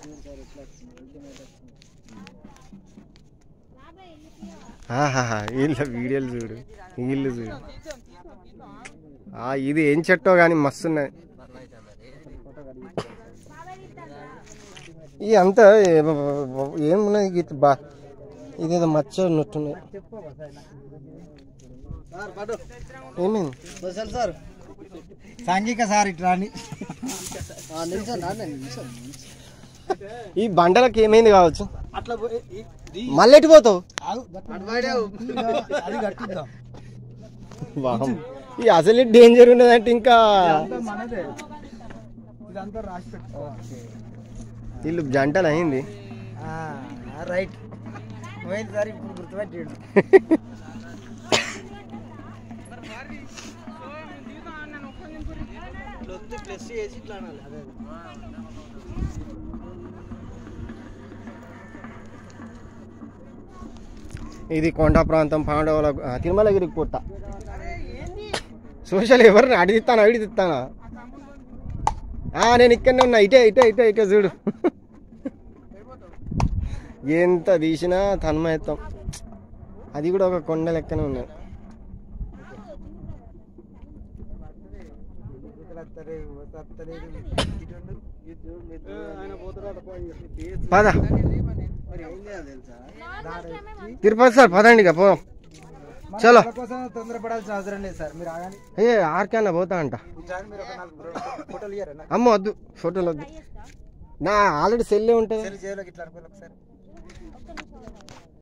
ఆహాహా, వీళ్ళ వీడియోలు చూడు వీళ్ళు చూడు ఆ, ఇది ఏం చెట్టో కానీ మస్తున్నది ఇది అంతా ఏ- ఏమున్నది గీత బా ఇదేదో మచ్చ ఉన్నట్టున్నది ఏమైంది బసల్ సార్ సాంఘిక సార్ ఇట్లా అని నిమిషం నిమిషం ఈ బండలకు ఏమైంది కావచ్చు అట్లా పోయి- ఈ- ఈ- మళ్ళీ ఎటు పోతావు ఆగు, అటు పడావు. అది కట్టిద్దాం వామ్. ఈ అసలు డేంజర్ ఉన్నదంటే ఇంకా ఇదంతా మనదే ఇదంతా రాసి పెట్టుకోవాలి వీళ్ళు జంటలు అయింది రైట్ పోయింది సార్ ఇప్పుడు గుర్తుపెట్టాడు ప్లస్ చేసి ఇట్లా అనాలి అదే ఇది కొండ ప్రాంతం పాండవుల ఆ, తిరుమలగిరికి పుట్ట సోషల్ ఎవరిని అడిగిస్తాను అడిగిస్తానా నేను ఇక్కడనే ఉన్నా ఇటే ఇటే ఇటే ఇటే చూడు ఎంత తీసినా తన్మయత్వం అది కూడా ఒక కొండ లెక్కనే ఉన్నది పద తిరుపతి సార్ పదండి ఇక పోదాం చలో కోసం తొందరపడాల్సిన అవసరం లేదు సార్ మీరు ఆగండి ఏ ఆర్కన్నా పోతా అంట ఈసారి మీరు ఒక నాలుగు రెండు ఫోటోలు ఇయ్యారా అమ్మ వద్దు ఫోటోలు వద్దు నా ఆల్రెడీ సెల్లే ఉంటుంది సెల్ జేబులోకి ఇట్లా అనుకోవాలి ఒకసారి